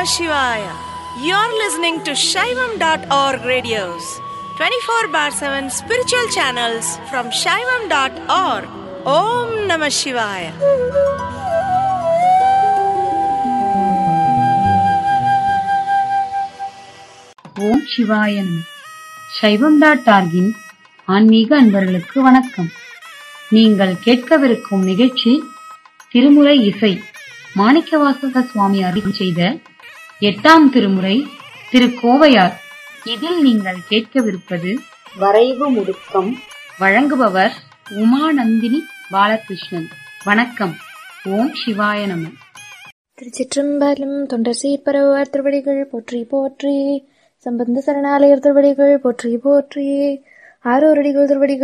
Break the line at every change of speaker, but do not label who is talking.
Shivaya. You're listening to Shaivam.org radios, 24 bar 7 spiritual channels from Shaivam.org. Om Namah Shivaya.
ஓம் சிவாயன் சைவம் dot ஆர்கின் ஆன்மீக அன்பர்களுக்கு வணக்கம் நீங்கள் கேட்கவிருக்கும் நிகழ்ச்சி திருமுறை இசை மாணிக்கவாசக சுவாமி அருள் செய்த எட்டாம் திருமுறை திரு கோவையார் இதில் நீங்கள் கேட்கவிருப்பது வரைவு முடுக்கம் வழங்குபவர் உமாநந்தினி பாலகிருஷ்ணன் வணக்கம் ஓம் சிவாய நம
திருச்சிற்றம்பலம் தொண்டர் சீர்பரவார் திருவடிகள் போற்றி போற்றி சம்பந்த சரணாலயர் திருவடிகள் போற்றி போற்றி ஆரோரடிகள் திருவடிகள்